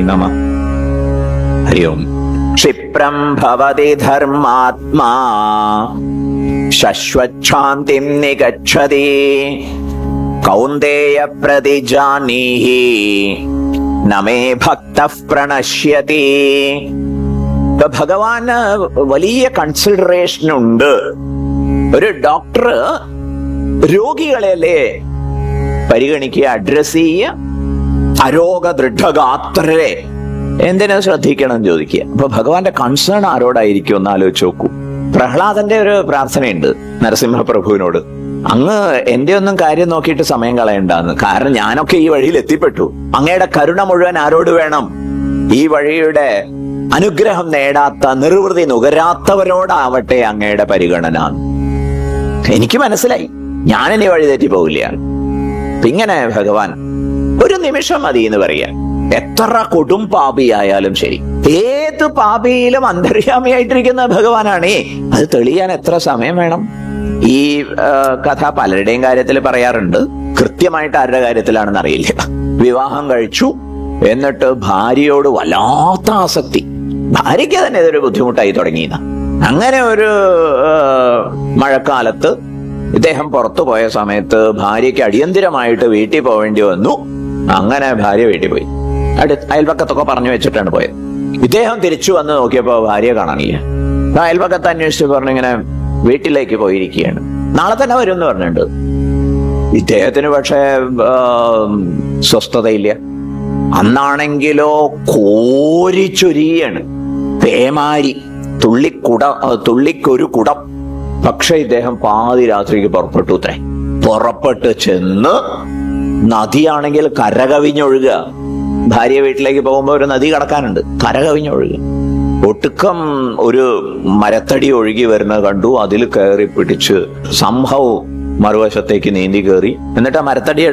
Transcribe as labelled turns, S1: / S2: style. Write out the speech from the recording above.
S1: നമ ഹരി ഓം ക്ഷിപ്രം ഭവതി ധർമാത്മാ ശശ്വച്ഛാന്തിം നിഗച്ഛതി കൗന്ദേയ പ്രതിജാനീഹി നമേ ഭക്ത പ്രണശ്യതി ഇപ്പൊ ഭഗവാന് വലിയ കൺസിഡറേഷൻ ഉണ്ട് ഒരു ഡോക്ടർ രോഗികളെയല്ലേ പരിഗണിക്കുക അഡ്രസ് ചെയ്യുക അരോഗ ദൃഢഗാത്രരെ എന്തിനാ ശ്രദ്ധിക്കണം എന്ന് ചോദിക്കുക അപ്പൊ ഭഗവാന്റെ കൺസേൺ ആരോടായിരിക്കും ഒന്ന് ആലോചിച്ച് നോക്കൂ പ്രഹ്ലാദന്റെ ഒരു പ്രാർത്ഥനയുണ്ട് നരസിംഹപ്രഭുവിനോട് അങ്ങ് എന്റെ ഒന്നും കാര്യം നോക്കിയിട്ട് സമയം കളയണ്ടെന്ന് കാരണം ഞാനൊക്കെ ഈ വഴിയിൽ എത്തിപ്പെട്ടു അങ്ങയുടെ കരുണ മുഴുവൻ ആരോട് വേണം ഈ വഴിയുടെ അനുഗ്രഹം നേടാത്ത നിർവൃതി നുകരാത്തവരോടാവട്ടെ അങ്ങയുടെ പരിഗണന എനിക്ക് മനസ്സിലായി ഞാനിനി വഴി തെറ്റി പോകില്ല അപ്പൊ ഇങ്ങനെ ഭഗവാൻ ഒരു നിമിഷം മതി എന്ന് പറയാൻ എത്ര കൊടും പാപിയായാലും ശരി ഏത് പാപിയിലും അന്തര്യാമിയായിട്ടിരിക്കുന്ന ഭഗവാനാണേ അത് തെളിയാൻ എത്ര സമയം വേണം ഈ ആ, കഥ പലരുടെയും കാര്യത്തിൽ പറയാറുണ്ട് കൃത്യമായിട്ട് ആരുടെ കാര്യത്തിലാണെന്ന് അറിയില്ല വിവാഹം കഴിച്ചു എന്നിട്ട് ഭാര്യയോട് വല്ലാത്ത ആസക്തി ഭാര്യയ്ക്ക് തന്നെ ഇതൊരു ബുദ്ധിമുട്ടായി തുടങ്ങിയതാ അങ്ങനെ ഒരു ആ, മഴക്കാലത്ത് ഇദ്ദേഹം പുറത്തു പോയ സമയത്ത് ഭാര്യയ്ക്ക് അടിയന്തിരമായിട്ട് വീട്ടിൽ പോവേണ്ടി വന്നു അങ്ങനെ ഭാര്യ വീട്ടിൽ പോയി അടു അയൽപക്കത്തൊക്കെ പറഞ്ഞു വെച്ചിട്ടാണ് പോയത് ഇദ്ദേഹം തിരിച്ചു വന്ന് നോക്കിയപ്പോ ഭാര്യ കാണാനില്ല അപ്പൊ അയൽപക്കത്ത് അന്വേഷിച്ച് പറഞ്ഞു ഇങ്ങനെ വീട്ടിലേക്ക് പോയിരിക്കുകയാണ് നാളെ തന്നെ വരും എന്ന് പറഞ്ഞിട്ടുണ്ട് ഇദ്ദേഹത്തിന് പക്ഷേ ആ, സ്വസ്ഥതയില്ല അന്നാണെങ്കിലോ കോരിച്ചൊരിയാണ് പേമാരി തുള്ളിക്കുട ആ, തുള്ളിക്കൊരു കുടം പക്ഷെ ഇദ്ദേഹം പാതി രാത്രിക്ക് പുറപ്പെട്ടു അത്രേ പുറപ്പെട്ട് ചെന്ന് നദിയാണെങ്കിൽ കരകവിഞ്ഞൊഴുകുക ഭാര്യ വീട്ടിലേക്ക് പോകുമ്പോ ഒരു നദി കടക്കാനുണ്ട് കരകവിഞ്ഞൊഴുകുക ഒട്ടുക്കം ഒരു മരത്തടി ഒഴുകി വരുന്നത് കണ്ടു അതിൽ കയറി പിടിച്ച് സംഭവം മറുവശത്തേക്ക് നീന്തി കയറി എന്നിട്ട് ആ മരത്തടി